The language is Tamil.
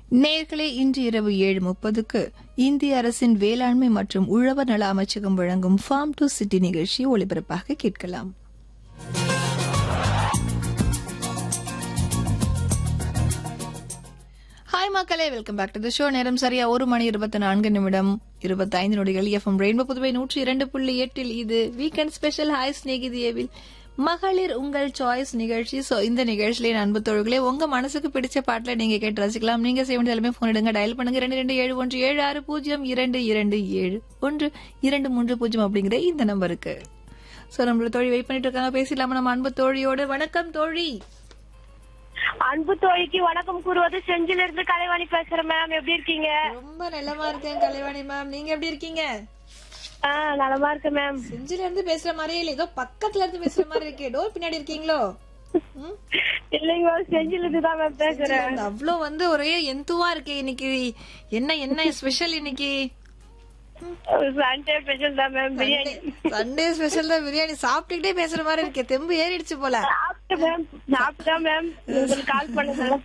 நேர்களே இன்று இரவு ஏழு முப்பதுக்கு இந்திய அரசின் வேளாண்மை மற்றும் உழவர் நல அமைச்சகம் வழங்கும் ஃபார்ம் டு சிட்டி நிகழ்ச்சி ஒளிபரப்பாக கேட்கலாம் ஹாய் மக்களே welcome back to the show நேரம் சரியா ஒரு மணி இருபத்தி நான்கு நிமிடம் இருபத்தைந்து நொடிகள் எஃப்எம் ரெயின்போ புதுவை நூற்றி இரண்டு புள்ளி எட்டில் இது வீக்கெண்ட் ஸ்பெஷல் ஹாய் ஸ்நேகிதியவில் மகளிர் உங்கள் சாய்ஸ் நிகழ்ச்சி சோ இந்த நிகழ்ச்சியிலே அன்பு தோழர்களே உங்க மனசுக்கு பிடிச்ச பாட்டுல நீங்க கேட்டு ரசிக்கலாம் நீங்க செய்ய வேண்டிய எல்லாமே போன் எடுங்க டயல் பண்ணுங்க ரெண்டு ரெண்டு ஏழு ஒன்று ஏழு ஆறு பூஜ்ஜியம் இரண்டு இரண்டு ஏழு ஒன்று இரண்டு மூன்று பூஜ்ஜியம் அப்படிங்கிற இந்த நம்பருக்கு சோ நம்மளோட தோழி வெயிட் பண்ணிட்டு இருக்காங்க பேசலாமா நம்ம அன்பு தோழியோடு வணக்கம் தோழி அன்பு தோழிக்கு வணக்கம் கூறுவது செஞ்சில இருந்து கலைவாணி பேசுறேன் மேம் எப்படி இருக்கீங்க ரொம்ப நல்லமா இருக்கேன் கலைவாணி மேம் நீங்க எப்படி இருக்கீங்க ஆ நலமா இருக்கேன் மேம் செஞ்சில இருந்து பேசுற மாதிரியே இல்ல ஏதோ பக்கத்துல இருந்து பேசுற மாதிரி இருக்கே டோர் பின்னாடி இருக்கீங்களோ ம்? இல்லைங்க மேம் செஞ்சில இருந்து தான் மேம் பேசுறேன் அவ்வளோ வந்து ஒரே எந்துவா இருக்கே இன்னைக்கு என்ன என்ன ஸ்பெஷல் இன்னைக்கு சண்டே ஸ்பெஷல் தான் மேம் பிரியாணி சண்டே ஸ்பெஷல் தான் பிரியாணி சாப்பிட்டுக்கிட்டே பேசுற மாதிரி இருக்கே தெம்பு ஏறிடுச்சு போல சாப்பிட்டேன் மேம் சாப்பிட்டேன் மேம் உங்களுக்கு கால் பண்ணதுல